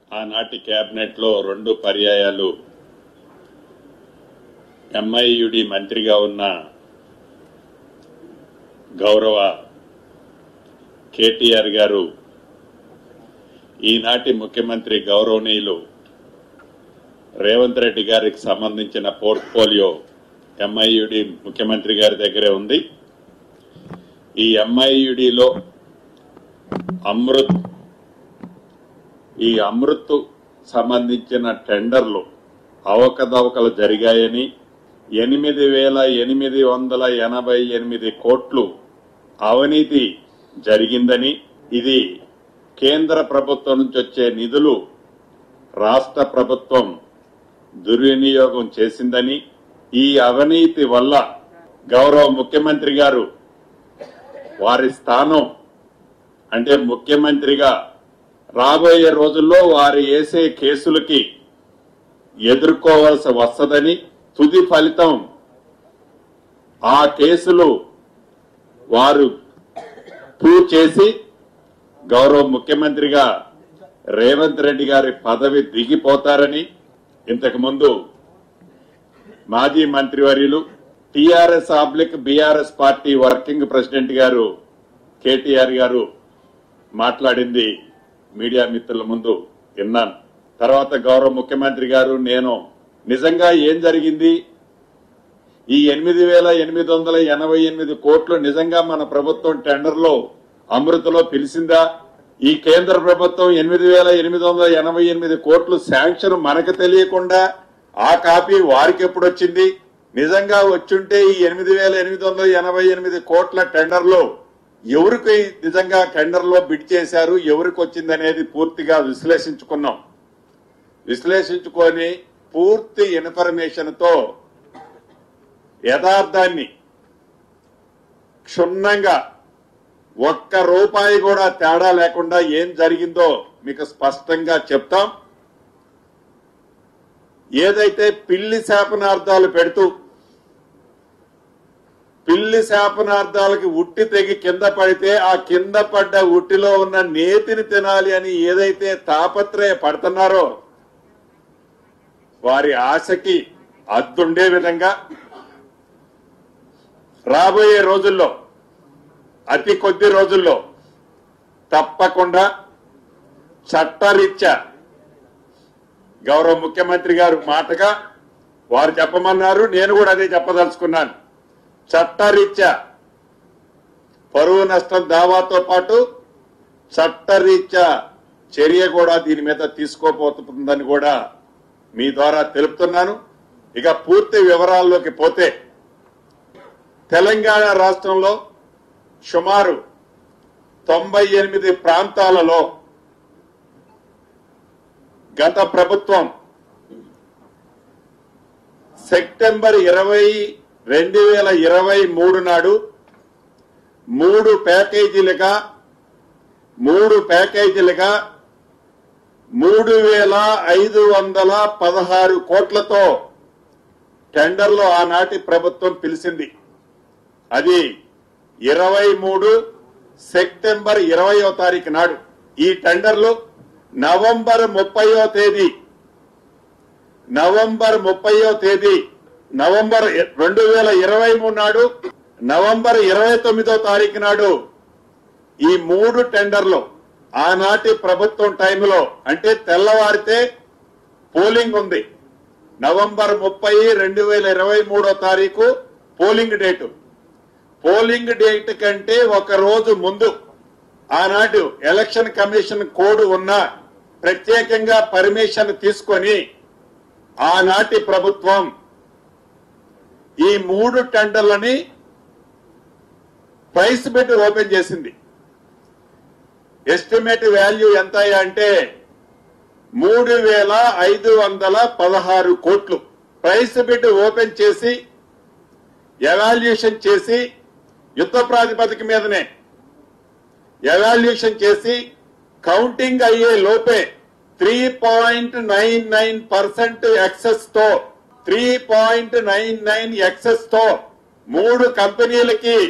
ఆనాటి కేబినెట్ లో రెండు పర్యాయాలు ఎంఐయుడి మంత్రిగా ఉన్న గౌరవ కేటీఆర్ గారు ఈనాటి ముఖ్యమంత్రి గౌరవనీయులు రేవంత్ రెడ్డి గారికి సంబంధించిన పోర్ట్ఫోలియో ఎంఐయుడి ముఖ్యమంత్రి గారి దగ్గరే ఉంది ఈ ఎంఐయుడిలో అమృత్ ఈ అమృత్ సంబంధించిన టెండర్లు అవకతవకలు జరిగాయని ఎనిమిది వేల ఎనిమిది వందల ఎనభై ఎనిమిది కోట్లు అవినీతి జరిగిందని ఇది కేంద్ర ప్రభుత్వం నుంచి వచ్చే నిధులు రాష్ట్ర ప్రభుత్వం దుర్వినియోగం చేసిందని ఈ అవినీతి వల్ల గౌరవ ముఖ్యమంత్రి గారు వారి స్థానం అంటే ముఖ్యమంత్రిగా రాబోయే రోజుల్లో వారు వేసే కేసులకి ఎదుర్కోవాల్సి వస్తుందని తుది ఫలితం ఆ కేసులు వారు ప్రూవ్ చేసి గౌరవ ముఖ్యమంత్రిగా రేవంత్ రెడ్డి గారి పదవి దిగిపోతారని ఇంతకు ముందు మాజీ మంత్రివర్యులు TRS oblique BRS party working president గారు కేటీఆర్ గారు మాట్లాడింది మీడియా మిత్రుల ముందు విన్నాను తర్వాత గౌరవ ముఖ్యమంత్రి గారు నేను నిజంగా ఏం జరిగింది ఈ ఎనిమిది వేల ఎనిమిది వందల ఎనభై ఎనిమిది కోట్లు నిజంగా మన ప్రభుత్వం టెండర్లో అమృతలో పిలిచిందా ఈ కేంద్ర ప్రభుత్వం ఎనిమిది వేల ఎనిమిది వందల ఎనభై ఎనిమిది కోట్లు శాంక్షన్ మనకు తెలియకుండా ఆ కాపీ వారికి ఎప్పుడు వచ్చింది నిజంగా వచ్చుంటే ఈ ఎనిమిది వేల ఎనిమిది వందల ఎనభై ఎనిమిది కోట్ల టెండర్లో ఎవరికి నిజంగా టెండర్లో బిడ్ చేశారు ఎవరికి వచ్చింది అనేది పూర్తిగా విశ్లేషించుకున్నాం విశ్లేషించుకొని పూర్తి ఇన్ఫర్మేషన్ తో యథార్థాన్ని క్షుణ్ణంగా ఒక్క రూపాయి కూడా తేడా లేకుండా ఏం జరిగిందో మీకు స్పష్టంగా చెప్తాం ఏదైతే పిల్లి శాపనార్థాలు పెడుతూ పిల్లి శాపనార్థాలకి ఉట్టి తెగి కింద పడితే ఆ కింద పడ్డ ఉట్టిలో ఉన్న నేతిని తినాలి అని ఏదైతే తాపత్రయ పడుతున్నారో వారి ఆశకి అద్దుండే విధంగా రాబోయే రోజుల్లో అతి కొద్ది రోజుల్లో తప్పకుండా చట్టరీత్యా గౌరవ ముఖ్యమంత్రి గారు మాటగా వారు చెప్పమన్నారు నేను కూడా అదే చెప్పదలుచుకున్నాను చట్టరీత్యా పరువు నష్టం దావాతో పాటు చట్టరీత్యా చర్య కూడా దీని మీద తీసుకోబోతుందని కూడా మీ ద్వారా తెలుపుతున్నాను ఇక పూర్తి వివరాల్లోకి పోతే తెలంగాణ రాష్ట్రంలో సుమారు తొంభై ఎనిమిది ప్రాంతాలలో గత ప్రభుత్వం సెప్టెంబర్ ఇరవై రెండు వేల ఇరవై మూడు నాడు మూడు ప్యాకేజీలుగా మూడు ప్యాకేజీలుగా మూడు వేల ఐదు వందల పదహారు కోట్లతో టెండర్లు ఆనాటి ప్రభుత్వం పిలిచింది అది ఇరవై మూడు సెప్టెంబర్ ఇరవయో తారీఖు నాడు ఈ టెండర్లు నవంబర్ ముప్పయో తేదీ నవంబర్ ముప్పయో తేదీ నవంబర్ రెండు వేల ఇరవై మూడు నాడు నవంబర్ ఇరవై తొమ్మిదో తారీఖు నాడు ఈ మూడు టెండర్లు ఆనాటి ప్రభుత్వం టైంలో అంటే తెల్లవారితే పోలింగ్ ఉంది నవంబర్ ముప్పై రెండు వేల ఇరవై మూడో తారీఖు పోలింగ్ డేటు పోలింగ్ డేట్ కంటే ఒక రోజు ముందు ఆనాడు ఎలక్షన్ కమిషన్ కోడ్ ఉన్న ప్రత్యేకంగా పర్మిషన్ తీసుకొని ఆనాటి ప్రభుత్వం ఈ మూడు టెండర్లని ప్రైస్ బిడ్ ఓపెన్ చేసింది ఎస్టిమేట్ వాల్యూ ఎంత అంటే మూడు వేల ఐదు వందల పదహారు కోట్లు ప్రైస్ బిడ్ ఓపెన్ చేసి ఎవాల్యుయేషన్ చేసి యుద్ధ ప్రాతిపదిక మీదనే ఎవాల్యుయేషన్ చేసి కౌంటింగ్ అయ్యే లోపే three point nine nine percent excess తో three point nine nine excess తో మూడు కంపెనీలకి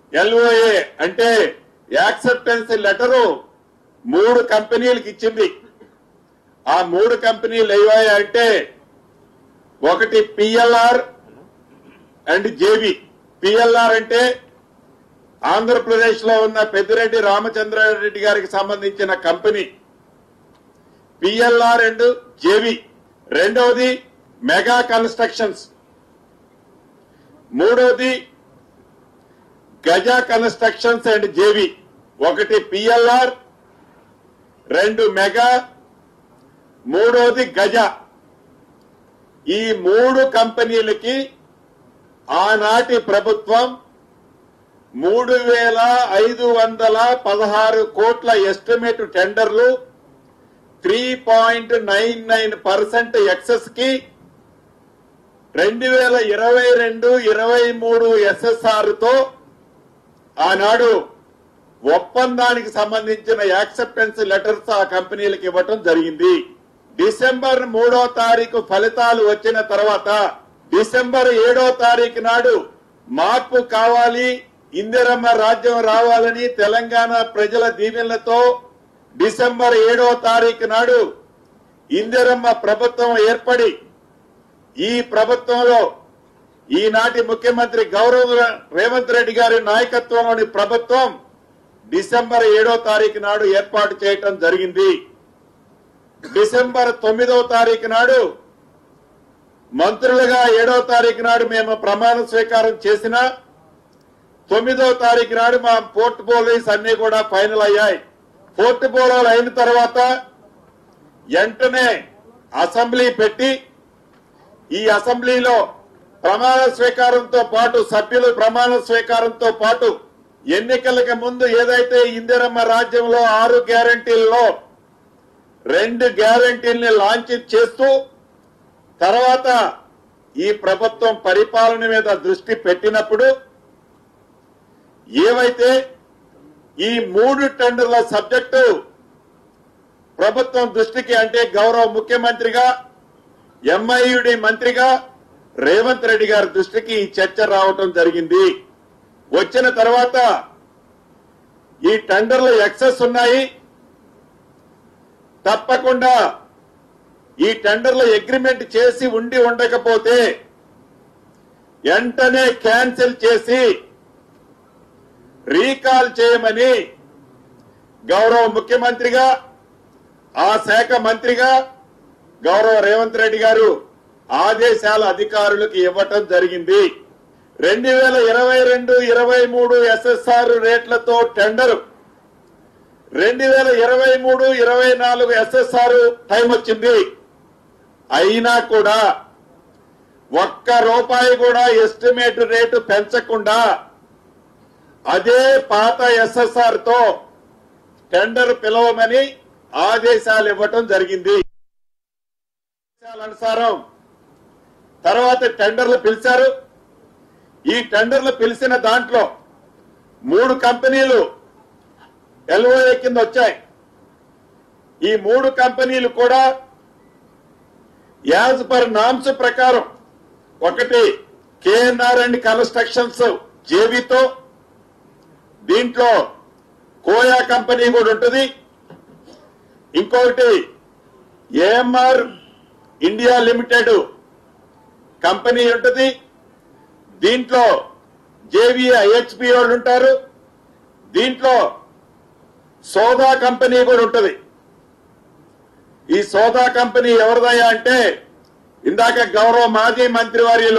ఎల్ఓఏ అంటే యాక్సెప్టెన్స్ లెటరు మూడు కంపెనీలకు ఇచ్చింది ఆ మూడు కంపెనీలు ఏవాయి అంటే ఒకటి పిఎల్ఆర్ అండ్ జేబీ పిఎల్ఆర్ అంటే ఆంధ్రప్రదేశ్ లో ఉన్న పెద్దిరెడ్డి రామచంద్రారెడ్డి గారికి సంబంధించిన కంపెనీ పిఎల్ఆర్ అండ్ జేవి రెండవది మెగా కన్స్ట్రక్షన్స్ మూడవది గజా కన్స్ట్రక్షన్స్ అండ్ జేవి ఒకటి పిఎల్ఆర్ రెండు మెగా మూడవది గజ ఈ మూడు కంపెనీలకి ఆనాటి ప్రభుత్వం మూడు వేల ఐదు వందల పదహారు కోట్ల ఎస్టిమేట్ టెండర్లు three point nine nine percent excess కి రెండు వేల ఇరవై రెండు ఇరవై మూడు ఎస్ఎస్ఆర్ తో ఆనాడు ఒప్పందానికి సంబంధించిన యాక్సెప్టెన్స్ లెటర్స్ ఆ కంపెనీలకు ఇవ్వటం జరిగింది డిసెంబర్ మూడో తారీఖు ఫలితాలు వచ్చిన తర్వాత డిసెంబర్ ఏడో తారీఖు నాడు మార్పు కావాలి ఇందిరమ్మ రాజ్యం రావాలని తెలంగాణ ప్రజల దీవెనలతో డిసెంబర్ ఏడో తారీఖు నాడు ఇందిరమ్మ ప్రభుత్వం ఏర్పడి ఈ ప్రభుత్వంలో ఈనాటి ముఖ్యమంత్రి గౌరవ రేవంత్ రెడ్డి గారి నాయకత్వంలోని ప్రభుత్వం డిసెంబర్ ఏడో తారీఖు నాడు ఏర్పాటు చేయటం జరిగింది డిసెంబర్ తొమ్మిదవ తారీఖు నాడు మంత్రులుగా ఏడో తారీఖు నాడు మేము ప్రమాణ స్వీకారం చేసిన తొమ్మిదవ తారీఖు నాడు మా పోర్ట్ పోలీస్ అన్ని కూడా ఫైనల్ అయ్యాయి పోర్ట్ పోలోలు అయిన తర్వాత వెంటనే అసెంబ్లీ పెట్టి ఈ అసెంబ్లీలో ప్రమాణ స్వీకారంతో పాటు సభ్యులు ప్రమాణ స్వీకారంతో పాటు ఎన్నికలకు ముందు ఏదైతే ఇందిరమ్మ రాజ్యంలో ఆరు గ్యారంటీల్లో రెండు గ్యారంటీల్ని లాంచ్ చేస్తూ తర్వాత ఈ ప్రభుత్వం పరిపాలన మీద దృష్టి పెట్టినప్పుడు ఏవైతే ఈ మూడు టెండర్ల సబ్జెక్టు ప్రభుత్వం దృష్టికి అంటే గౌరవ ముఖ్యమంత్రిగా ఎంఐయుడి మంత్రిగా రేవంత్ రెడ్డి గారి దృష్టికి ఈ చర్చ రావటం జరిగింది వచ్చిన తర్వాత ఈ టెండర్లు ఎక్సెస్ ఉన్నాయి తప్పకుండా ఈ టెండర్లు అగ్రిమెంట్ చేసి ఉండి ఉండకపోతే వెంటనే క్యాన్సిల్ చేసి రీకాల్ చేయమని గౌరవ ముఖ్యమంత్రిగా ఆ శాఖ మంత్రిగా గౌరవ రేవంత్ రెడ్డి గారు ఆదేశాల అధికారులకు ఇవ్వటం జరిగింది రెండు వేల ఇరవై రెండు ఇరవై మూడు ఎస్ఎస్ఆర్ రేట్లతో టెండర్ రెండు వేల ఇరవై మూడు ఇరవై నాలుగు ఎస్ఎస్ఆర్ టైం వచ్చింది అయినా కూడా ఒక్క రూపాయి కూడా ఎస్టిమేట్ రేటు పెంచకుండా అదే పాత ఎస్ఎస్ఆర్ తో టెండర్ పిలవమని ఆదేశాలు ఇవ్వటం జరిగింది ఆదేశాల అనుసారం తర్వాత టెండర్లు పిలిచారు ఈ టెండర్లు పిలిచిన దాంట్లో మూడు కంపెనీలు ఎల్ఓఏ కింద వచ్చాయి ఈ మూడు కంపెనీలు కూడా యాజ్ పర్ నామ్స్ ప్రకారం ఒకటి కేఎన్ఆర్ అండ్ కన్స్ట్రక్షన్స్ జేబీతో దీంట్లో కోయా కంపెనీ కూడా ఉంటుంది ఇంకొకటి ఏఎంఆర్ ఇండియా లిమిటెడ్ కంపెనీ ఉంటుంది దీంట్లో జేవీ ఐహెచ్పి వాళ్ళు ఉంటారు దీంట్లో సోదా కంపెనీ కూడా ఉంటుంది ఈ సోదా కంపెనీ ఎవరిదయ్యా అంటే ఇందాక గౌరవ మాజీ మంత్రివర్యులు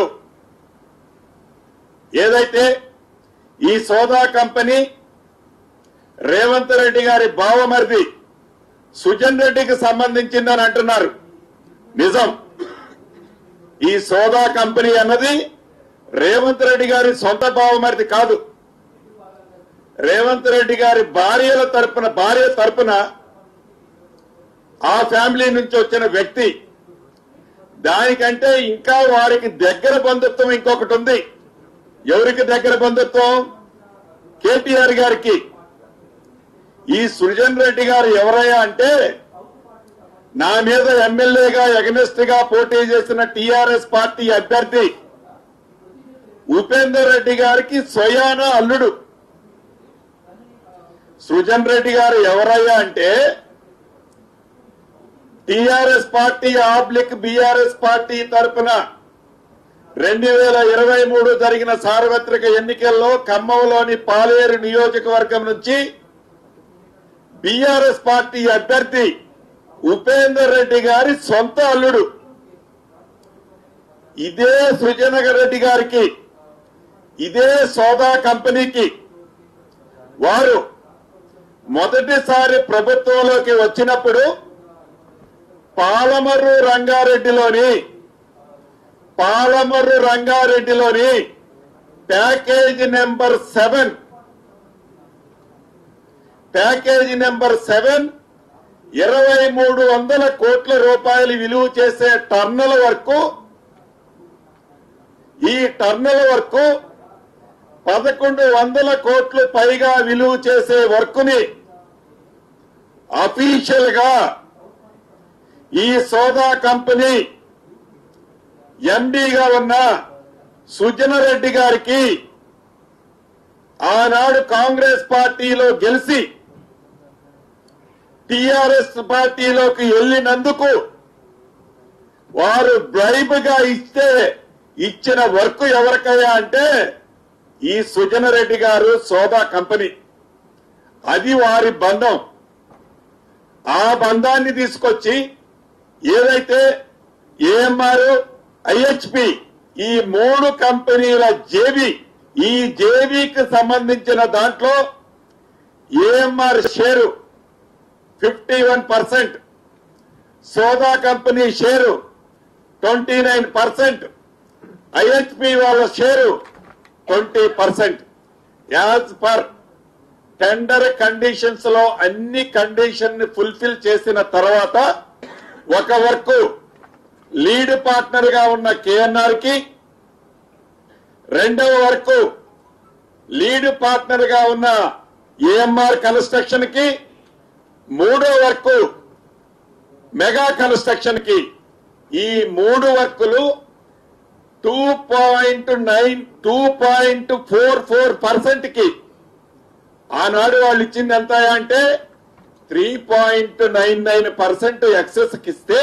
ఏదైతే ఈ సోదా కంపెనీ రేవంత్ రెడ్డి గారి బావమరిది సుజన్ రెడ్డికి సంబంధించిందని అంటున్నారు నిజం ఈ సోదా కంపెనీ అన్నది రేవంత్ రెడ్డి గారి సొంత బావమరిది కాదు రేవంత్ రెడ్డి గారి భార్యల తరపున భార్య తరపున ఆ ఫ్యామిలీ నుంచి వచ్చిన వ్యక్తి దానికంటే ఇంకా వారికి దగ్గర బంధుత్వం ఇంకొకటి ఉంది ఎవరికి దగ్గర బంధుత్వం కేటీఆర్ గారికి ఈ సృజన్ రెడ్డి గారు ఎవరయ్యా అంటే నా మీద ఎమ్మెల్యేగా ఎగనెస్ట్ గా పోటీ చేసిన టీఆర్ఎస్ పార్టీ అభ్యర్థి ఉపేందర్ రెడ్డి గారికి స్వయాన అల్లుడు సృజన్ రెడ్డి గారు ఎవరయ్యా అంటే TRS party oblique BRS party తరపున రెండు వేల ఇరవై మూడు జరిగిన సార్వత్రిక ఎన్నికల్లో ఖమ్మంలోని పాలేరు నియోజకవర్గం నుంచి బీఆర్ఎస్ పార్టీ అభ్యర్థి ఉపేందర్ రెడ్డి గారి సొంత అల్లుడు ఇదే సృజనగర్ రెడ్డి గారికి ఇదే సోదా కంపెనీకి వారు మొదటిసారి ప్రభుత్వంలోకి వచ్చినప్పుడు పాలమర్రు రంగారెడ్డిలోని పాలమర్రు రంగారెడ్డిలోని package number seven package number seven ఇరవై మూడు వందల కోట్ల రూపాయలు విలువ చేసే టర్నుల వరకు ఈ టర్నుల వరకు పదకొండు వందల కోట్లు పైగా విలువ చేసే వర్కుని అఫీషియల్ గా ఈ సోదా కంపెనీ ఎండీగా ఉన్న సుజన రెడ్డి గారికి ఆనాడు కాంగ్రెస్ పార్టీలో గెలిచి టిఆర్ఎస్ పార్టీలోకి వెళ్లినందుకు వారు బ్రైబ్ గా ఇస్తే ఇచ్చిన వర్క్ ఎవరికయ్యా అంటే ఈ సుజన రెడ్డి గారు సోదా కంపెనీ అది వారి బంధం ఆ బంధాన్ని తీసుకొచ్చి ఏదైతే ఏఎంఆర్ ఐహెచ్పి ఈ మూడు కంపెనీల జేబీ ఈ జేబీకి సంబంధించిన దాంట్లో AMR share fifty one percent సోదా company share twenty nine percent IHP వాళ్ళ share twenty percent as per tender conditions లో అన్ని కండిషన్ ని ఫుల్ఫిల్ చేసిన తర్వాత ఒక వర్క్ లీడ్ పార్ట్నర్ గా ఉన్న కేఎన్ఆర్ కి రెండవ వర్క్ లీడ్ పార్ట్నర్ గా ఉన్న ఏఎంఆర్ కన్స్ట్రక్షన్ కి మూడో వర్క్ మెగా కన్స్ట్రక్షన్ కి ఈ మూడు వర్కులు two point nine two point four four percent కి ఆనాడు వాళ్ళు ఇచ్చింది ఎంత అంటే three point nine nine percent excess కి ఇస్తే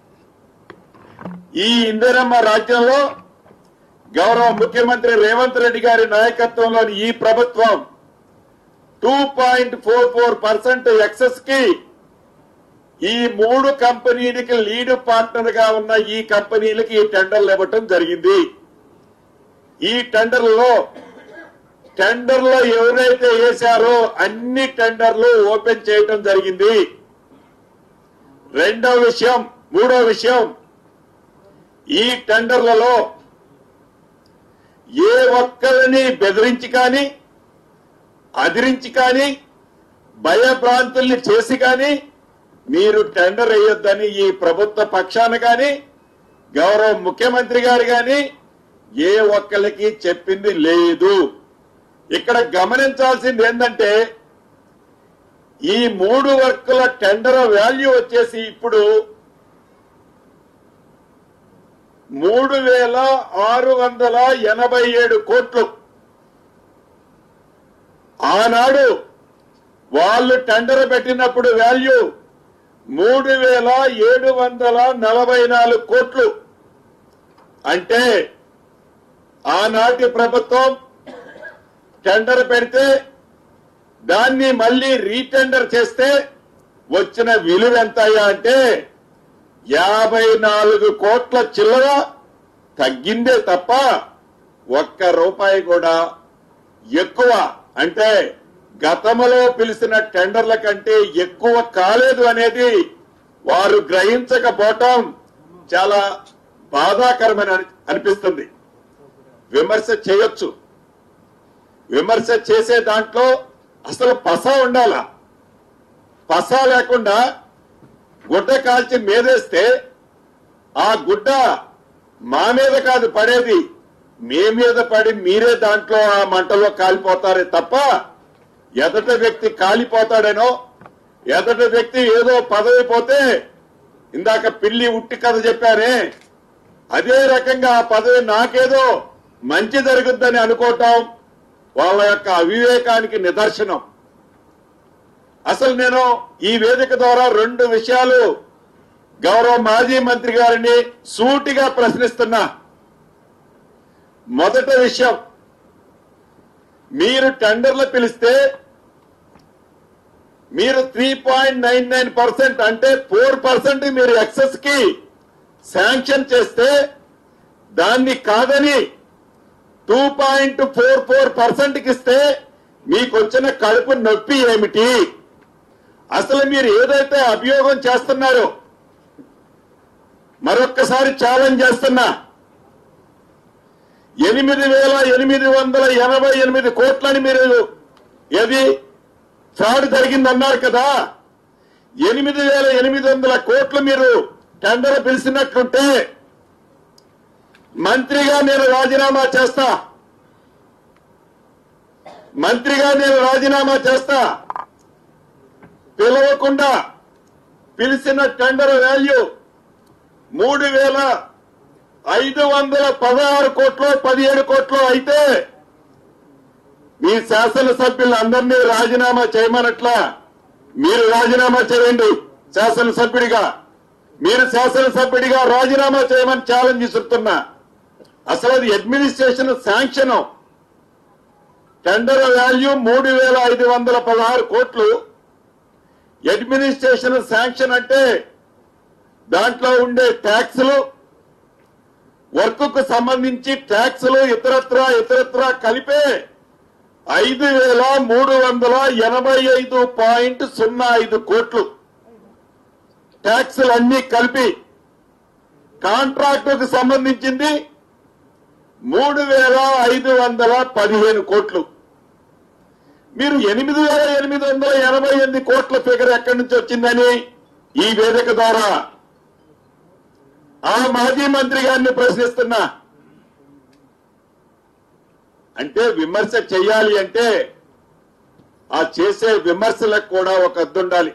ఈ ఇందిరమ్మ రాజ్యంలో గౌరవ ముఖ్యమంత్రి రేవంత్ రెడ్డి గారి నాయకత్వంలోని ఈ ప్రభుత్వం two point four four percent excess కి ఈ మూడు కంపెనీలకి లీడ్ పార్ట్నర్ గా ఉన్న ఈ కంపెనీలకి ఈ టెండర్లు ఇవ్వటం జరిగింది ఈ టెండర్లలో టెండర్లో ఎవరైతే వేశారో అన్ని టెండర్లు ఓపెన్ చేయటం జరిగింది రెండో విషయం మూడో విషయం ఈ టెండర్లలో ఏ ఒక్కరిని బెదిరించి కానీ అదిరించి కానీ భయభ్రాంతుల్ని చేసి కానీ మీరు టెండర్ వేయొద్దని ఈ ప్రభుత్వ పక్షాన కానీ గౌరవ ముఖ్యమంత్రి గారు కానీ ఏ ఒక్కరికి చెప్పింది లేదు ఇక్కడ గమనించాల్సింది ఏంటంటే ఈ మూడు వర్కుల టెండర్ వాల్యూ వచ్చేసి ఇప్పుడు మూడు వేల ఆరు వందల ఎనభై ఏడు కోట్లు ఆనాడు వాళ్ళు టెండర్ పెట్టినప్పుడు వాల్యూ మూడు వేల ఏడు వందల నలభై నాలుగు కోట్లు అంటే ఆనాటి ప్రభుత్వం టెండర్ పెడితే దాన్ని మళ్ళీ రీటెండర్ చేస్తే వచ్చిన విలువ ఎంత అయ్యా అంటే యాభై నాలుగు కోట్ల చిల్లర తగ్గిందే తప్ప ఒక్క రూపాయి కూడా ఎక్కువ అంటే గతంలో పిలిచిన టెండర్ల కంటే ఎక్కువ కాలేదు అనేది వారు గ్రహించకపోవటం చాలా బాధాకరమని అని- అనిపిస్తుంది విమర్శ చేయొచ్చు విమర్శ చేసే దాంట్లో అసలు పస ఉండాలా పస లేకుండా గుడ్డ కాల్చి మీదేస్తే ఆ గుడ్డ మా మీద కాదు పడేది మీ మీద పడి మీరే దాంట్లో ఆ మంటలో కాలిపోతారే తప్ప ఎదట వ్యక్తి కాలిపోతాడేనో ఎదట వ్యక్తి ఏదో పదవి పోతే ఇందాక పిల్లి ఉట్టి కథ చెప్పారే అదే రకంగా ఆ పదవి నాకేదో మంచి జరుగుద్దని అనుకోవటం వాళ్ళ యొక్క అవివేకానికి నిదర్శనం అసలు నేను ఈ వేదిక ద్వారా రెండు విషయాలు గౌరవ మాజీ మంత్రి గారిని సూటిగా ప్రశ్నిస్తున్నా మొదటి విషయం మీరు టెండర్లు పిలిస్తే మీరు three point nine nine percent అంటే ఫోర్ పర్సెంట్ మీరు ఎక్సెస్ కి శాంక్షన్ చేస్తే దాన్ని కాదని two point four four percent కి ఇస్తే మీకు వచ్చిన కడుపు నొప్పి ఏమిటి అసలు మీరు ఏదైతే అభియోగం చేస్తున్నారో మరొక్కసారి ఛాలెంజ్ చేస్తున్నా ఎనిమిది వేల ఎనిమిది వందల ఎనభై ఎనిమిది కోట్లని మీరు ఏది ఫ్రాడ్ జరిగిందన్నారు కదా ఎనిమిది వేల ఎనిమిది వందల కోట్లు మీరు టెండర్ పిలిచినట్లుంటే మంత్రిగా నేను రాజీనామా చేస్తా మంత్రిగా నేను రాజీనామా చేస్తా పిలవకుండా పిలిచిన టెండర్ వాల్యూ మూడు వేల ఐదు వందల పదహారు కోట్లు పదిహేడు కోట్లు అయితే మీ శాసనసభ్యులందరినీ రాజీనామా చేయమనట్లా మీరు రాజీనామా చేయండి శాసనసభ్యుడిగా మీరు శాసనసభ్యుడిగా రాజీనామా చేయమని ఛాలెంజ్ విసురుతున్నా అసలు అది అడ్మినిస్ట్రేషన్ శాంక్షన్ టెండర్ వాల్యూ మూడు వేల ఐదు వందల పదహారు కోట్లు అడ్మినిస్ట్రేషన్ శాంక్షన్ అంటే దాంట్లో ఉండే ట్యాక్సులు వర్క్ కు సంబంధించి ట్యాక్సులు ఇతరత్ర ఇతరత్ర కలిపే ఐదు వేల మూడు వందల ఎనభై ఐదు పాయింట్ సున్నా ఐదు కోట్లు ట్యాక్సులు అన్ని కలిపి కాంట్రాక్టుకు సంబంధించింది మూడు వేల ఐదు వందల పదిహేను కోట్లు మీరు ఎనిమిది వేల ఎనిమిది వందల ఎనభై ఎనిమిది కోట్ల ఫిగర్ ఎక్కడి నుంచి వచ్చిందని ఈ వేదిక ద్వారా ఆ మాజీ మంత్రి గారిని ప్రశ్నిస్తున్నా అంటే విమర్శ చేయాలి అంటే ఆ చేసే విమర్శలకు కూడా ఒక అద్దు ఉండాలి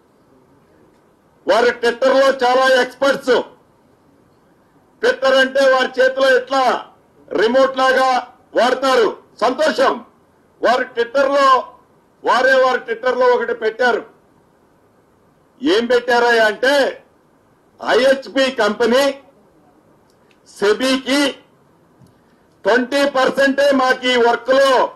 వారు ట్విట్టర్ లో చాలా ఎక్స్పర్ట్స్ ట్విట్టర్ అంటే వారి చేతిలో ఎట్లా రిమోట్ లాగా వాడతారు సంతోషం వారు ట్విట్టర్ లో వారే వారు ట్విట్టర్ లో ఒకటి పెట్టారు ఏం పెట్టారా అంటే ఐహెచ్పి కంపెనీ సెబీకి ట్వంటీ పర్సెంటే మాకు ఈ వర్క్ లో